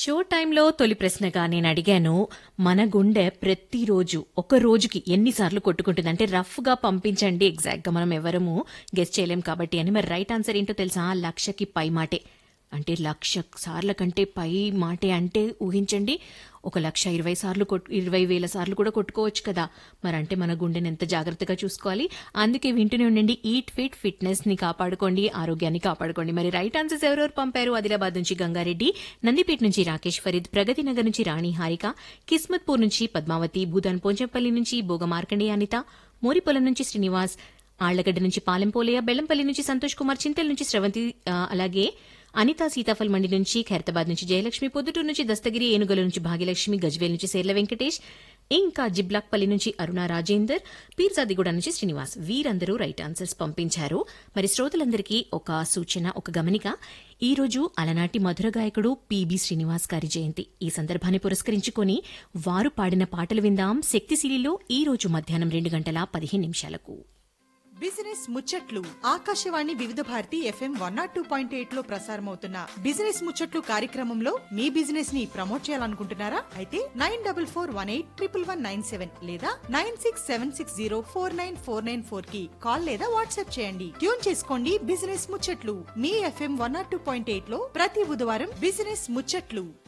show టైంలో తొలి ప్రశ్నగా నేను అడిగాను మన గుండె ప్రతిరోజు ఒక రోజుకి ఎన్నిసార్లు కొట్టుకుంటుంది అంటే రఫ్ గా పంపించండి ఎగ్జాక్ట్ గా మనం ఎవరము గెస్ట్ చేయలేం కాబట్టి అని మరి రైట్ ఆన్సర్ ఏంటో తెలుసా లక్షకి పై మాటే అంటే లక్ష సార్ల కంటే పై మాటే అంటే ఊహించండి ఒక లక్ష ఇరవై సార్లు కొట్టు ఇరవై వేల సార్లు కూడా కొట్టుకోవచ్చు కదా మరి అంటే మన గుండెని ఎంత జాగ్రత్తగా చూసుకోవాలి అందుకే వింటూనే ఉండండి ఈట్ ఫిట్ ఫిట్నెస్ ని కాపాడుకోండి ఆరోగ్యాన్ని కాపాడుకోండి మరి రైట్ ఆన్సర్స్ ఎవరెవరు పంపారు ఆదిలాబాద్ నుంచి గంగారెడ్డి నందిపేట నుంచి రాకేష్ ఫరీద్ ప్రగతి నగర్ నుంచి రాణి హారిక కిస్మత్పూర్ నుంచి పద్మావతి భూదాన్ పోంచంపల్లి నుంచి బోగ మార్కండే అనిత మోరిపొలం నుంచి శ్రీనివాస్ ఆళ్లగడ్డ నుంచి పాలెంపోలయ్య బెల్లంపల్లి నుంచి సంతోష్ కుమార్ చింతల్ నుంచి స్రవంతి ఆ, అలాగే అనిత సీతాఫల్ మండి నుంచి ఖైరతాబాద్ నుంచి జయలక్ష్మి పొద్దుటూరు నుంచి దస్తగిరి ఏనుగల నుంచి భాగ్యలక్ష్మి గజ్వేల్ నుంచి సేర్ల వెంకటేష్ ఇంకా జిబ్లాక్పల్లి నుంచి అరుణ రాజేందర్ పీర్జాదిగూడ నుంచి శ్రీనివాస్ వీరందరూ రైట్ ఆన్సర్స్ పంపించారు మరి శ్రోతలందరికీ ఒక సూచన ఒక గమనిక ఈ రోజు అలనాటి మధుర గాయకుడు పిబి శ్రీనివాస్ గారి జయంతి ఈ సందర్భాన్ని పురస్కరించుకొని వారు పాడిన పాటలు విందాం శక్తిశీలిలో ఈ రోజు మధ్యాహ్నం రెండు గంటల పదిహేను నిమిషాలకు బిజినెస్ ముచ్చట్లు Akashvani Vividh Bharati FM one nought two point eight లో ప్రసారమవుతున్న బిజినెస్ ముచ్చట్లు కార్యక్రమంలో మీ బిజినెస్ ని ప్రమోట్ చేయాలనుకుంటున్నారా అయితే nine double four one eight triple one nine seven లేదా nine six seven six zero four nine four nine four కి కాల్ లేదా వాట్సాప్ చేయండి ట్యూన్ చేసుకోండి బిజినెస్ ముచ్చట్లు మీ FM one nought two point eight లో ప్రతి బుధవారం బిజినెస్ ముచ్చట్లు